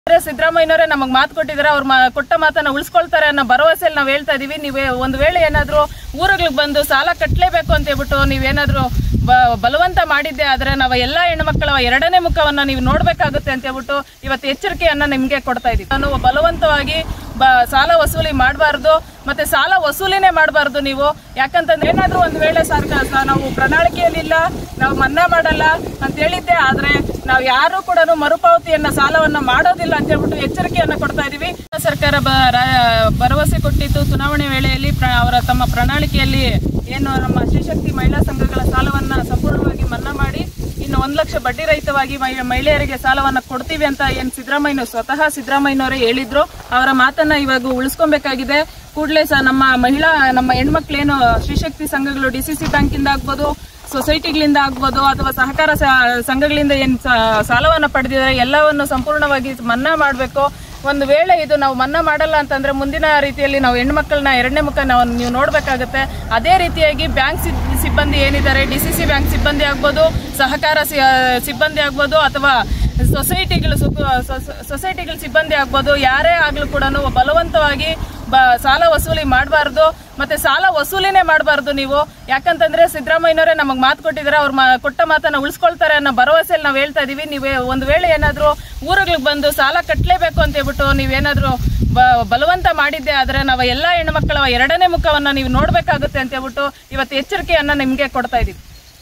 ಸಿದ್ದರಾಮಯ್ಯನವರೇ ನಮಗೆ ಮಾತು ಕೊಟ್ಟಿದ್ದಾರೆ ಅವ್ರ ಮಾ ಕೊಟ್ಟ ಮಾತನ್ನ ಉಳಿಸ್ಕೊಳ್ತಾರೆ ಅನ್ನೋ ಭರವಸೆಯಲ್ಲಿ ನಾವು ಹೇಳ್ತಾ ಇದೀವಿ ನೀವೇ ಒಂದು ವೇಳೆ ಏನಾದರೂ ಊರುಗಳಿಗೆ ಬಂದು ಸಾಲ ಕಟ್ಟಲೇಬೇಕು ಅಂತ ಹೇಳ್ಬಿಟ್ಟು ನೀವೇನಾದರೂ ಬ ಬಲವಂತ ಮಾಡಿದ್ದೆ ಆದರೆ ನಾವು ಎಲ್ಲ ಹೆಣ್ಮಕ್ಳ ಎರಡನೇ ಮುಖವನ್ನ ನೀವು ನೋಡ್ಬೇಕಾಗುತ್ತೆ ಅಂತ ಹೇಳ್ಬಿಟ್ಟು ಇವತ್ತು ಎಚ್ಚರಿಕೆಯನ್ನ ನಿಮ್ಗೆ ಕೊಡ್ತಾ ಇದೀವಿ ನಾನು ಬಲವಂತವಾಗಿ ಬ ಸಾಲ ವಸೂಲಿ ಮಾಡಬಾರ್ದು ಮತ್ತೆ ಸಾಲ ವಸೂಲಿನೇ ಮಾಡಬಾರ್ದು ನೀವು ಯಾಕಂತಂದ್ರೆ ಏನಾದ್ರೂ ಒಂದು ವೇಳೆ ಸರ್ಕಾರ ಸ- ನಾವು ಪ್ರಣಾಳಿಕೆಯಲ್ಲಿಲ್ಲ ನಾವು ಮನ್ನಾ ಮಾಡಲ್ಲ ಅಂತ ಹೇಳಿದ್ದೆ ಆದ್ರೆ ನಾವು ಯಾರು ಕೂಡ ಮರುಪಾವತಿಯನ್ನ ಸಾಲವನ್ನ ಮಾಡೋದಿಲ್ಲ ಅಂತ ಹೇಳ್ಬಿಟ್ಟು ಎಚ್ಚರಿಕೆಯನ್ನ ಕೊಡ್ತಾ ಇದೀವಿ ಸರ್ಕಾರ ಬ- ರಾ- ಭರವಸೆ ಕೊಟ್ಟಿತ್ತು ಚುನಾವಣೆ ವೇಳೆಯಲ್ಲಿ ಪ್ರ- ಅವರ ತಮ್ಮ ಪ್ರಣಾಳಿಕೆಯಲ್ಲಿ ಏನು ನಮ್ಮ ಶ್ರೀಶಕ್ತಿ ಮಹಿಳಾ ಸಂಘಗಳ ಸಾಲವನ್ನ ಸಂಪೂರ್ಣವಾಗಿ ಮನ್ನಾ ಮಾಡಿ ಇನ್ನು ಒಂದು ಲಕ್ಷ ಬಡ್ಡಿ ರಹಿತವಾಗಿ ಮಹಿ- ಮಹಿಳೆಯರಿಗೆ ಸಾಲವನ್ನ ಕೊಡ್ತೀವಿ ಅಂತ ಏನ್ ಸಿದ್ದರಾಮಯ್ಯ ಸ್ವತಃ ಸಿದ್ದರಾಮಯ್ಯನವರೇ ಹೇಳಿದ್ರು ಅವರ ಮಾತನ್ನ ಇವಾಗ ಉಳಿಸ್ಕೊಬೇಕಾಗಿದೆ ಕೂಡಲೇ ಸಹ ನಮ್ಮ ಮಹಿಳಾ ನಮ್ಮ ಹೆಣ್ಮಕ್ಳೇನು ಶ್ರೀಶಕ್ತಿ ಸಂಘಗಳು ಡಿ ಸಿ ಸಿ ಬ್ಯಾಂಕಿಂದ ಆಗ್ಬೋದು ಸೊಸೈಟಿಗಳಿಂದ ಆಗ್ಬೋದು ಅಥವಾ ಸಹಕಾರ ಸ- ಸಂಘಗಳಿಂದ ಏನ್ ಸ- ಸಾಲವನ್ನ ಪಡೆದಿದ್ದಾರೆ ಎಲ್ಲವನ್ನು ಸಂಪೂರ್ಣವಾಗಿ ಮನ್ನಾ ಮಾಡಬೇಕು ಒಂದು ವೇಳೆ ಇದು ನಾವು ಮನ್ನಾ ಮಾಡಲ್ಲ ಅಂತಂದ್ರೆ ಮುಂದಿನ ರೀತಿಯಲ್ಲಿ ನಾವು ಹೆಣ್ಮಕ್ಳನ್ನ ಎರಡನೇ ಮುಖ ನಾವು ನೀವು ನೋಡ್ಬೇಕಾಗತ್ತೆ ಅದೇ ರೀತಿಯಾಗಿ ಬ್ಯಾಂಕ್ ಸಿಬ್- ಸಿಬ್ಬಂದಿ ಏನಿದ್ದಾರೆ ಡಿ ಸಿ ಸಿ ಬ್ಯಾಂಕ್ ಸಿಬ್ಬಂದಿ ಆಗ್ಬೋದು ಸಹಕಾರ ಸಿ- ಸಿಬ್ಬಂದಿ ಆಗ್ಬೋದು ಅಥವಾ ಸೊಸೈಟಿಗಳು ಸುಗ್- ಸೊಸ- ಸೊಸೈಟಿಗಳ ಸಿಬ್ಬಂದಿ ಆಗ್ಬೋದು ಯಾರೇ ಆಗ್ಲೂ ಕೂಡ ಬಲವಂತವಾಗಿ ಬ ಸಾಲ ವಸೂಲಿ ಮಾಡಬಾರ್ದು ಮತ್ತೆ ಸಾಲ ವಸೂಲಿನೇ ಮಾಡಬಾರ್ದು ನೀವು ಯಾಕಂತಂದ್ರೆ ಸಿದ್ದರಾಮಯ್ಯನವರೇ ನಮಗೆ ಮಾತು ಕೊಟ್ಟಿದ್ದಾರೆ ಅವ್ರ ಮಾ ಕೊಟ್ಟ ಮಾತನ್ನ ಉಳಿಸ್ಕೊಳ್ತಾರೆ ಅನ್ನೋ ಭರವಸೆಯಲ್ಲಿ ನಾವು ಹೇಳ್ತಾ ಇದೀವಿ ನೀವೇ ಒಂದು ವೇಳೆ ಏನಾದರೂ ಊರುಗಳಿಗೆ ಬಂದು ಸಾಲ ಕಟ್ಟಲೇಬೇಕು ಅಂತ ಹೇಳ್ಬಿಟ್ಟು ನೀವೇನಾದರೂ ಬ ಬಲವಂತ ಮಾಡಿದ್ದೆ ಆದರೆ ನಾವು ಎಲ್ಲ ಹೆಣ್ಮಕ್ಳ ಎರಡನೇ ಮುಖವನ್ನ ನೀವು ನೋಡ್ಬೇಕಾಗುತ್ತೆ ಅಂತ ಹೇಳ್ಬಿಟ್ಟು ಇವತ್ತು ಎಚ್ಚರಿಕೆಯನ್ನ ನಿಮ್ಗೆ ಕೊಡ್ತಾ ಇದೀವಿ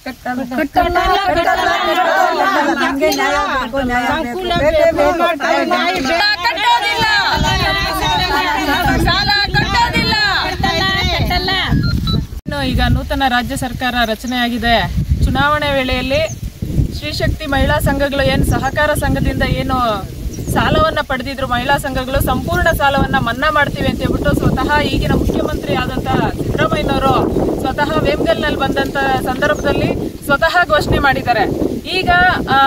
ಕಟ್ಟೋದಿಲ್ಲ ಸಾಲ ಕಟ್ಟೋದಿಲ್ಲ ಇನ್ನು ಈಗ ನೂತನ ರಾಜ್ಯ ಸರ್ಕಾರ ರಚನೆಯಾಗಿದೆ ಚುನಾವಣೆ ವೇಳೆಯಲ್ಲಿ ಶ್ರೀಶಕ್ತಿ ಮಹಿಳಾ ಸಂಘಗಳು ಏನು ಸಹಕಾರ ಸಂಘದಿಂದ ಏನು ಸಾಲವನ್ನ ಪಡೆದಿದ್ರು ಮಹಿಳಾ ಸಂಘಗಳು ಸಂಪೂರ್ಣ ಸಾಲವನ್ನ ಮನ್ನಾ ಮಾಡ್ತೀವಿ ಅಂತ ಹೇಳ್ಬಿಟ್ಟು ಸ್ವತಃ ಈಗಿನ ಮುಖ್ಯಮಂತ್ರಿ ಆದಂತ ಸಿದ್ದರಾಮಯ್ಯನವರು ಸ್ವತಃ ವೇಮ್ಗಲ್ನಲ್ಲಿ ಬಂದಂತ ಸಂದರ್ಭದಲ್ಲಿ ಸ್ವತಃ ಘೋಷಣೆ ಮಾಡಿದ್ದಾರೆ ಈಗ ಆ,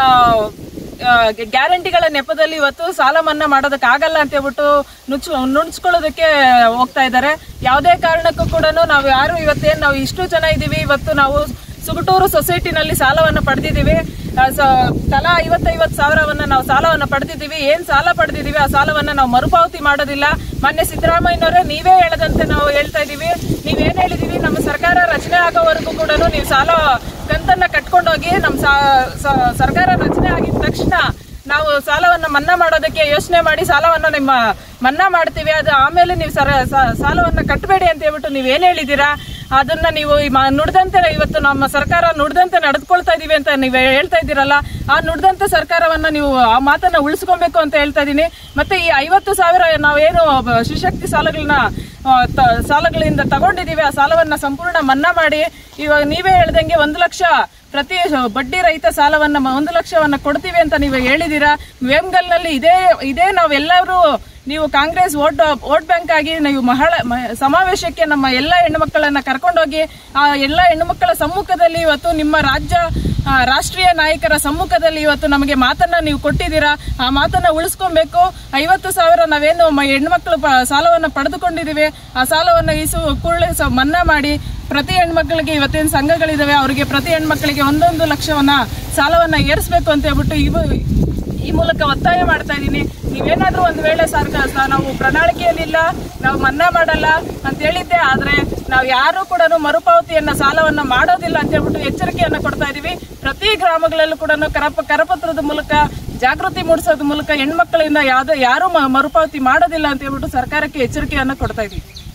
ಆ, ಗ್ಯಾರಂಟಿಗಳ ನೆಪದಲ್ಲಿ ಇವತ್ತು ಸಾಲ ಮನ್ನಾ ಮಾಡೋದಕ್ಕಾಗಲ್ಲ ಅಂತ ಹೇಳ್ಬಿಟ್ಟು ನುಚ್ಚು ನುಣ್ಸ್ಕೊಳ್ಳೋದಕ್ಕೆ ಹೋಗ್ತಾ ಇದ್ದಾರೆ ಯಾವುದೇ ಕಾರಣಕ್ಕೂ ಕೂಡ ನಾವು ಯಾರು ಇವತ್ತೇನು ನಾವು ಇಷ್ಟು ಜನ ಇದ್ದೀವಿ ಇವತ್ತು ನಾವು ಸುಗಟೂರು ಸೊಸೈಟಿನಲ್ಲಿ ಸಾಲವನ್ನು ಪಡೆದಿದ್ದೀವಿ ಆ, ಸ- ತಲಾ ಐವತ್ತೈವತ್ತು ಸಾವಿರವನ್ನ ನಾವು ಸಾಲವನ್ನ ಪಡೆದಿದ್ದೀವಿ ಏನ್ ಸಾಲ ಪಡೆದಿದ್ದೀವಿ ಆ ಸಾಲವನ್ನ ನಾವು ಮರುಪಾವತಿ ಮಾಡೋದಿಲ್ಲ ಮೊನ್ನೆ ಸಿದ್ದರಾಮಯ್ಯನವರೇ ನೀವೇ ಹೇಳದಂತೆ ನಾವು ಹೇಳ್ತಾ ಇದೀವಿ ನೀವೇನ್ ಹೇಳಿದೀವಿ ನಮ್ಮ ಸರ್ಕಾರ ರಚನೆ ಆಗೋವರೆಗೂ ಕೂಡ ನೀವು ಸಾಲ ಕಂತನ್ನ ಕಟ್ಕೊಂಡೋಗಿ ನಮ್ಮ ಸಾ- ಸ- ಸರ್ಕಾರ ರಚನೆ ಆಗಿದ ತಕ್ಷಣ ನಾವು ಸಾಲವನ್ನ ಮನ್ನಾ ಮಾಡೋದಕ್ಕೆ ಯೋಚನೆ ಮಾಡಿ ಸಾಲವನ್ನ ನಿಮ್ಮ ಮನ್ನಾ ಮಾಡ್ತೀವಿ ಅದು ಆಮೇಲೆ ನೀವು ಸರ ಸ- ಸಾಲವನ್ನ ಕಟ್ಟಬೇಡಿ ಅಂತ ಹೇಳ್ಬಿಟ್ಟು ನೀವೇನ್ ಹೇಳಿದೀರಾ ಅದನ್ನ ನೀವು ಈ ಮ- ನುಡ್ದಂತೆ ಇವತ್ತು ನಮ್ಮ ಸರ್ಕಾರ ನುಡ್ದಂತೆ ನಡೆದುಕೊಳ್ತಾ ಇದೀವಿ ಅಂತ ನೀವು ಹೇಳ್ತಾ ಇದ್ದೀರಲ್ಲ ಆ ನುಡ್ದಂತೆ ಸರ್ಕಾರವನ್ನ ನೀವು ಆ ಮಾತನ್ನ ಉಳಿಸ್ಕೊಬೇಕು ಅಂತ ಹೇಳ್ತಾ ಇದೀನಿ ಮತ್ತೆ ಈ ಐವತ್ತು ಸಾವಿರ ನಾವೇನು ಬ- ಶಿವಶಕ್ತಿ ಸಾಲಗಳನ್ನ ಆ, ತ- ಸಾಲಗಳಿಂದ ತಗೊಂಡಿದೀವಿ ಆ ಸಾಲವನ್ನ ಸಂಪೂರ್ಣ ಮನ್ನಾ ಮಾಡಿ ಇವಾಗ ನೀವೇ ಹೇಳ್ದಂಗೆ ಒಂದು ಲಕ್ಷ ಪ್ರತಿ ಬಡ್ಡಿ ರಹಿತ ಸಾಲವನ್ನ ಮ- ಒಂದು ಲಕ್ಷವನ್ನ ಕೊಡ್ತೀವಿ ಅಂತ ನೀವು ಹೇಳಿದೀರಾ ವೇಮ್ಗಲ್ನಲ್ಲಿ ಇದೇ ಇದೇ ನಾವೆಲ್ಲರೂ ನೀವು ಕಾಂಗ್ರೆಸ್ ವೋಟ್ ವೋಟ್ ಬ್ಯಾಂಕ್ ಆಗಿ ನೀವು ಮಹಳ ಮ- ಸಮಾವೇಶಕ್ಕೆ ನಮ್ಮ ಎಲ್ಲ ಹೆಣ್ಣುಮಕ್ಕಳನ್ನ ಕರ್ಕೊಂಡೋಗಿ ಆ ಎಲ್ಲ ಹೆಣ್ಣುಮಕ್ಕಳ ಸಮ್ಮುಖದಲ್ಲಿ ಇವತ್ತು ನಿಮ್ಮ ರಾಜ್ಯ ಆ, ರಾಷ್ಟ್ರೀಯ ನಾಯಕರ ಸಮ್ಮುಖದಲ್ಲಿ ಇವತ್ತು ನಮಗೆ ಮಾತನ್ನ ನೀವು ಕೊಟ್ಟಿದ್ದೀರಾ ಆ ಮಾತನ್ನ ಉಳಿಸ್ಕೊಬೇಕು ಐವತ್ತು ಸಾವಿರ ನಾವೇನು ಮ- ಹೆಣ್ಮಕ್ಳು ಪ- ಸಾಲವನ್ನ ಪಡೆದುಕೊಂಡಿದ್ದೀವಿ ಆ ಸಾಲವನ್ನ ಇಸು ಕೂಡಲೇ ಸ- ಮನ್ನಾ ಮಾಡಿ ಪ್ರತಿ ಹೆಣ್ಮಕ್ಳಿಗೆ ಇವತ್ತೇನು ಸಂಘಗಳಿದಾವೆ ಅವರಿಗೆ ಪ್ರತಿ ಹೆಣ್ಮಕ್ಳಿಗೆ ಒಂದೊಂದು ಲಕ್ಷವನ್ನ ಸಾಲವನ್ನ ಏರಿಸಬೇಕು ಅಂತ ಹೇಳ್ಬಿಟ್ಟು ಇವು ಈ ಮೂಲಕ ಒತ್ತಾಯ ಮಾಡ್ತಾ ಇದ್ದೀನಿ ನೀವೇನಾದ್ರೂ ಒಂದು ವೇಳೆ ಸರ್ಕಾರ ಸ- ನಾವು ಪ್ರಣಾಳಿಕೆಯಲ್ಲಿಲ್ಲ ನಾವು ಮನ್ನಾ ಮಾಡಲ್ಲ ಅಂತ ಹೇಳಿದ್ದೆ ಆದ್ರೆ ನಾವು ಯಾರು ಕೂಡ ಮರುಪಾವತಿಯನ್ನ ಸಾಲವನ್ನ ಮಾಡೋದಿಲ್ಲ ಅಂತ ಹೇಳ್ಬಿಟ್ಟು ಎಚ್ಚರಿಕೆಯನ್ನ ಕೊಡ್ತಾ ಇದೀವಿ ಪ್ರತಿ ಗ್ರಾಮಗಳಲ್ಲೂ ಕೂಡ ಕರಪ ಕರಪತ್ರದ ಮೂಲಕ ಜಾಗೃತಿ ಮೂಡಿಸೋದ್ರ ಮೂಲಕ ಹೆಣ್ಮಕ್ಳಿಂದ ಯಾವ್ದು ಯಾರು ಮ- ಮರುಪಾವತಿ ಮಾಡೋದಿಲ್ಲ ಅಂತ ಹೇಳ್ಬಿಟ್ಟು ಸರ್ಕಾರಕ್ಕೆ ಎಚ್ಚರಿಕೆಯನ್ನ ಕೊಡ್ತಾ ಇದೀವಿ